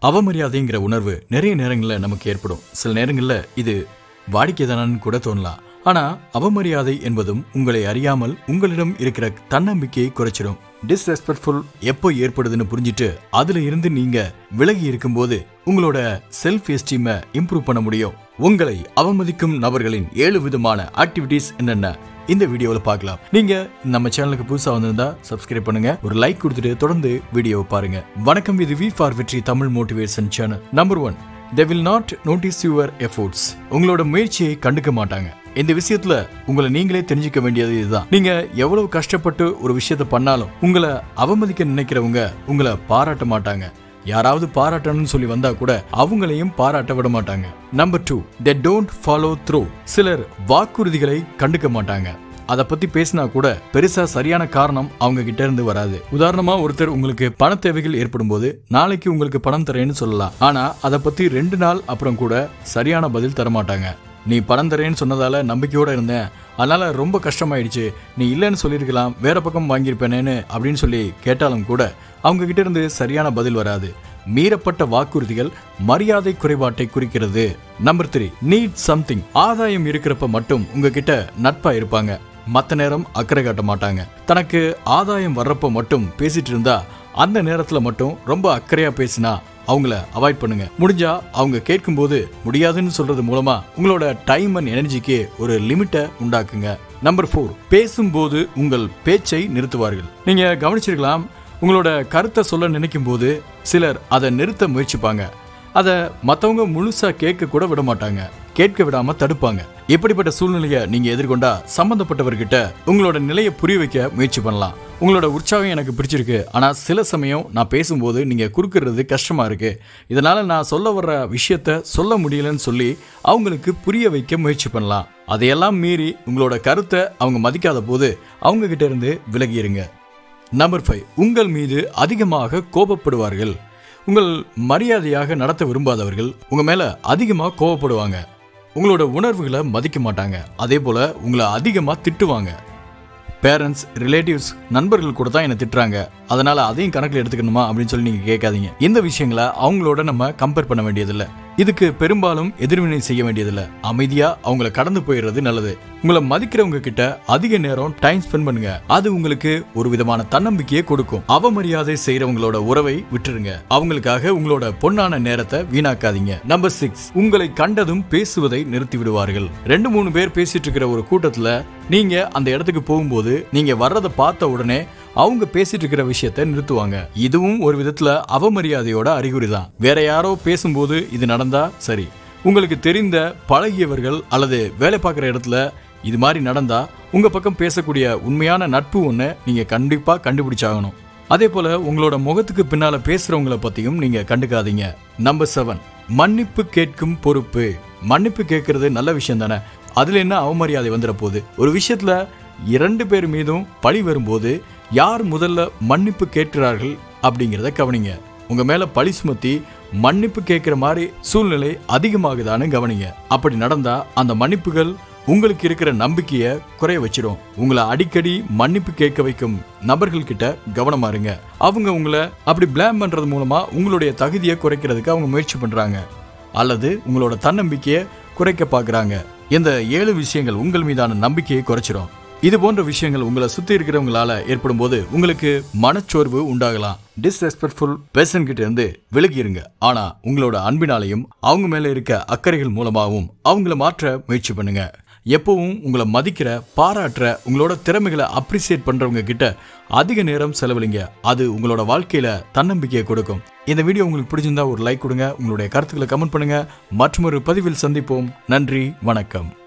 அவமரியாதைங்கிற உணர்வு நிறைய நேரங்களில் நமக்கு ஏற்படும் சில நேரங்களில் இது வாடிக்கைதானு கூட தோணலாம் ஆனா அவமரியாதை என்பதும் உங்களை அறியாமல் உங்களிடம் இருக்கிற தன்னம்பிக்கையை குறைச்சிடும் டிஸ்ரெஸ்பெக்ட்ஃபுல் எப்போ ஏற்படுதுன்னு புரிஞ்சிட்டு அதுல இருந்து நீங்க விலகி இருக்கும்போது உங்களோட செல்ஃப் எஸ்டீமை இம்ப்ரூவ் பண்ண முடியும் உங்களை அவமதிக்கும் நபர்களின் ஏழு விதமான ஆக்டிவிட்டீஸ் என்னென்ன இந்த வீடியோல பார்க்கலாம் நீங்க நம்ம சேனலுக்கு புதுசா வந்திருந்தா சப்ஸ்கிரைப் பண்ணுங்க ஒரு லைக் கொடுத்துட்டு தொடர்ந்து வீடியோவை பாருங்க வணக்கம் இது வி ஃபார் வெற்றி Tamil motivation channel number one they will not notice your efforts உங்களோட முயற்சியை கண்டுக்க மாட்டாங்க இந்த விஷயத்துல உங்களை நீங்களே தெரிஞ்சுக்க வேண்டியது இதுதான் நீங்க எவ்வளவு கஷ்டப்பட்டு ஒரு விஷயத்த பண்ணாலும் உங்களை அவமதிக்க நினைக்கிறவங்க உங்களை பாராட்ட மாட்டாங்க யாராவது பாராட்டணும்னு சொல்லி வந்தா கூட அவங்களையும் பாராட்ட விட மாட்டாங்க number two they don't follow through சிலர் வாக்குறுதிகளை கண்டுக்க மாட்டாங்க அதை பத்தி பேசினா கூட பெருசா சரியான காரணம் அவங்க கிட்ட இருந்து வராது உதாரணமா ஒருத்தர் உங்களுக்கு பண தேவைகள் ஏற்படும் போது நாளைக்கு உங்களுக்கு பணம் தரேன்னு சொல்லலாம் ஆனா அதை பத்தி ரெண்டு நாள் அப்புறம் கூட சரியான பதில் தர மாட்டாங்க நீ பணம் தரேன்னு சொன்னதால நம்பிக்கையோட இருந்தேன் அதனால ரொம்ப கஷ்டமாயிடுச்சு நீ இல்லைன்னு சொல்லியிருக்கலாம் வேற பக்கம் வாங்கியிருப்பேனேன்னு அப்படின்னு சொல்லி கேட்டாலும் கூட அவங்க கிட்ட இருந்து சரியான பதில் வராது மீறப்பட்ட வாக்குறுதிகள் மரியாதை குறைபாட்டை குறிக்கிறது நம்பர் த்ரீ நீட் சம்திங் ஆதாயம் இருக்கிறப்ப மட்டும் உங்ககிட்ட நட்பா இருப்பாங்க மத்த நேரம் அக்கறை காட்ட மாட்டாங்க தனக்கு ஆதாயம் வர்றப்ப மட்டும் பேசிட்டு இருந்தா அந்த நேரத்துல மட்டும் ரொம்ப அக்கறையா பேசினா அவங்கள அவாய்ட் பண்ணுங்க முடிஞ்சா அவங்க கேட்கும்போது முடியாதுன்னு சொல்றது மூலமா உங்களோட டைம் அண்ட் எனர்ஜிக்கு ஒரு லிமிட்டை உண்டாக்குங்க நம்பர் ஃபோர் பேசும்போது உங்கள் பேச்சை நிறுத்துவார்கள் நீங்க கவனிச்சிருக்கலாம் உங்களோட கருத்தை சொல்ல நினைக்கும் போது சிலர் அதை நிறுத்த முயற்சிப்பாங்க அதை மற்றவங்க முழுசா கேட்க கூட விட மாட்டாங்க கேட்க விடாம தடுப்பாங்க இப்படிப்பட்ட சூழ்நிலையை நீங்க எதிர்கொண்டா சம்பந்தப்பட்டவர்கிட்ட உங்களோட நிலையை புரிய வைக்க முயற்சி பண்ணலாம் உங்களோட உற்சாகம் எனக்கு பிடிச்சிருக்கு ஆனா சில சமயம் நான் பேசும்போது நீங்க குறுக்கிறது கஷ்டமா இருக்கு இதனால நான் சொல்ல வர்ற விஷயத்த சொல்ல முடியலன்னு சொல்லி அவங்களுக்கு புரிய வைக்க முயற்சி பண்ணலாம் அதையெல்லாம் மீறி உங்களோட கருத்தை அவங்க மதிக்காத போது அவங்க கிட்ட இருந்து விலகிருங்க நம்பர் ஃபைவ் உங்கள் மீது அதிகமாக கோபப்படுவார்கள் உங்கள் மரியாதையாக நடத்த விரும்பாதவர்கள் உங்க மேல அதிகமாக கோபப்படுவாங்க உங்களோட உணர்வுகளை மதிக்க மாட்டாங்க அதே போல உங்களை அதிகமாக திட்டுவாங்க பேரண்ட்ஸ் ரிலேட்டிவ்ஸ் நண்பர்கள் கூட தான் என்னை திட்டுறாங்க அதனால அதையும் கணக்கில் எடுத்துக்கணுமா அப்படின்னு சொல்லி நீங்க கேட்காதீங்க இந்த விஷயங்களை அவங்களோட நம்ம கம்பேர் பண்ண வேண்டியதில்லை இதுக்கு பெரும்பாலும் எதிர்வினை செய்ய வேண்டியதில்லை அமைதியா அவங்கள கடந்து போயிடுறது நல்லது உங்களை மதிக்கிறவங்க கிட்ட அதிக நேரம் டைம் ஸ்பெண்ட் பண்ணுங்க அது உங்களுக்கு ஒரு விதமான தன்னம்பிக்கையை கொடுக்கும் அவமரியாதை செய்யறவங்களோட உறவை விட்டுருங்க அவங்களுக்காக உங்களோட பொன்னான நேரத்தை வீணாக்காதீங்க நம்பர் சிக்ஸ் உங்களை கண்டதும் பேசுவதை நிறுத்தி விடுவார்கள் ரெண்டு மூணு பேர் பேசிட்டு இருக்கிற ஒரு கூட்டத்துல நீங்க அந்த இடத்துக்கு போகும்போது நீங்க வர்றதை பார்த்த உடனே அவங்க பேசிட்டு இருக்கிற விஷயத்த நிறுத்துவாங்க இதுவும் ஒரு விதத்துல அவமரியாதையோட அறிகுறி தான் வேற யாரோ பேசும்போது இது நடந்தா சரி உங்களுக்கு தெரிந்த பழகியவர்கள் அல்லது வேலை பார்க்குற இடத்துல இது மாதிரி நடந்தா உங்க பக்கம் பேசக்கூடிய உண்மையான நட்பு ஒன்று நீங்க கண்டிப்பா கண்டுபிடிச்சாகணும் அதே போல உங்களோட முகத்துக்கு பின்னால பேசுறவங்கள பத்தியும் நீங்க கண்டுக்காதீங்க நம்பர் செவன் மன்னிப்பு கேட்கும் பொறுப்பு மன்னிப்பு கேட்கறது நல்ல விஷயம் தானே அதுல என்ன அவமரியாதை வந்துட போகுது ஒரு விஷயத்துல இரண்டு பேர் மீதும் பழி வரும்போது யார் முதல்ல மன்னிப்பு கேட்கிறார்கள் அப்படிங்கிறத கவனிங்க உங்க மேல பழி சுமத்தி மன்னிப்பு கேட்கிற மாதிரி சூழ்நிலை அதிகமாகுதான்னு கவனிங்க அப்படி நடந்தா அந்த மன்னிப்புகள் உங்களுக்கு இருக்கிற நம்பிக்கையை குறைய வச்சிடும் உங்களை அடிக்கடி மன்னிப்பு கேட்க வைக்கும் நபர்கள் கிட்ட கவனமா இருங்க அவங்க உங்களை அப்படி பிளேம் பண்றது மூலமா உங்களுடைய தகுதியை குறைக்கிறதுக்கு அவங்க முயற்சி பண்றாங்க அல்லது உங்களோட தன்னம்பிக்கையை குறைக்க பார்க்கறாங்க இந்த ஏழு விஷயங்கள் உங்கள் மீதான நம்பிக்கையை குறைச்சிடும் இது போன்ற விஷயங்கள் உங்களை சுத்தி இருக்கிறவங்களால ஏற்படும் போது உங்களுக்கு மனச்சோர்வு உண்டாகலாம் டிஸ்ரெஸ்பெக்ட்ஃபுல் பேசன் கிட்ட இருந்து விலகி இருங்க ஆனா உங்களோட அன்பினாலையும் அவங்க மேல இருக்க அக்கறைகள் மூலமாகவும் அவங்கள மாற்ற முயற்சி பண்ணுங்க எப்பவும் உங்களை மதிக்கிற பாராட்டுற உங்களோட திறமைகளை அப்ரிசியேட் பண்றவங்க கிட்ட அதிக நேரம் செலவழிங்க அது உங்களோட வாழ்க்கையில தன்னம்பிக்கையை கொடுக்கும் இந்த வீடியோ உங்களுக்கு பிடிச்சிருந்தா ஒரு லைக் கொடுங்க உங்களுடைய கருத்துக்களை கமெண்ட் பண்ணுங்க மற்றொரு பதிவில் சந்திப்போம் நன்றி வணக்கம்